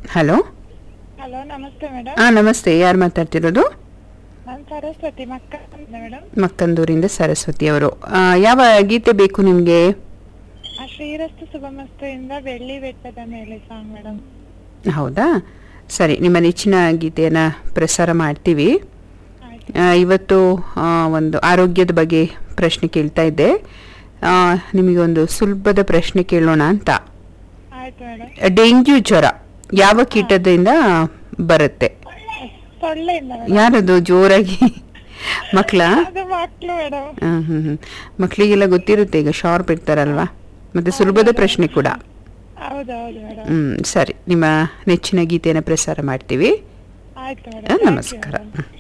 hello hello ನಮಸ್ತೆ madam ಹಾಂ ನಮಸ್ತೆ ಯಾರು ಮಾತಾಡ್ತಿರೋದು ನಾನು ಸರಸ್ವತಿ ಮಕ್ಕ ಮೇಡಮ್ ಮಕ್ಕಂದೂರಿಂದ ಸರಸ್ವತಿ ಅವರು ಆ, ಯಾವ ಗೀತೆ ಬೇಕು ನಿಮಗೆ ಆ ಶ್ರೀರಸ್ತು ಶುಭಮಸ್ತು ಇಂದ ಬೆಳ್ಳಿ ಬೆಟ್ಟದ ಮೇಲೆ ಸಾಂಗ್ ಮೇಡಮ್ ಹೌದಾ ಸರಿ ನಿಮ್ಮ ನೆಚ್ಚಿನ ಗೀತೆಯನ್ನು ಪ್ರಸಾರ ಮಾಡ್ತೀವಿ ಆಯ್ತು ಆ, ಇವತ್ತು ಆ, ಒಂದು ಆರೋಗ್ಯದ ಬಗ್ಗೆ ಪ್ರಶ್ನೆ ಕೇಳ್ತಾ ಇದ್ದೆ ಆ, ನಿಮಗೆ ಒಂದು ಸುಲಭದ ಪ್ರಶ್ನೆ ಕೇಳೋಣ ಅಂತ ಆಯ್ತು ಮೇಡಮ್ ಡೆಂಗ್ಯೂ ಜ್ವರ ಯಾವ ಕೀಟದಿಂದ ಬರುತ್ತೆ ಸೊಳ್ಳೆಯಿಂದ ಮೇಡಮ್ ಯಾರದು ಜೋರಾಗಿ ಮಕ್ಕಳ ಅದು ಮಕ್ಳು ಮೇಡಮ್ ಹ್ಮ್ ಹ್ಮ್ ಹ್ಮ್ ಮಕ್ಕಳಿಗೆಲ್ಲ ಗೊತ್ತಿರುತ್ತೆ ಈಗ ಶಾರ್ಪ್ ಇರ್ತಾರಲ್ವಾ ಮತ್ತೆ ಸುಲಭದ ಪ್ರಶ್ನೆ ಕೂಡ ಹೌದೌದು ಮೇಡಮ್ ಹ್ಮ್ ಸರಿ ನಿಮ್ಮ ನೆಚ್ಚಿನ ಗೀತೆಯನ್ನು ಪ್ರಸಾರ ಮಾಡ್ತೀವಿ ಆಯ್ತು ಆ, ಮೇಡಮ್ ನಮಸ್ಕಾರ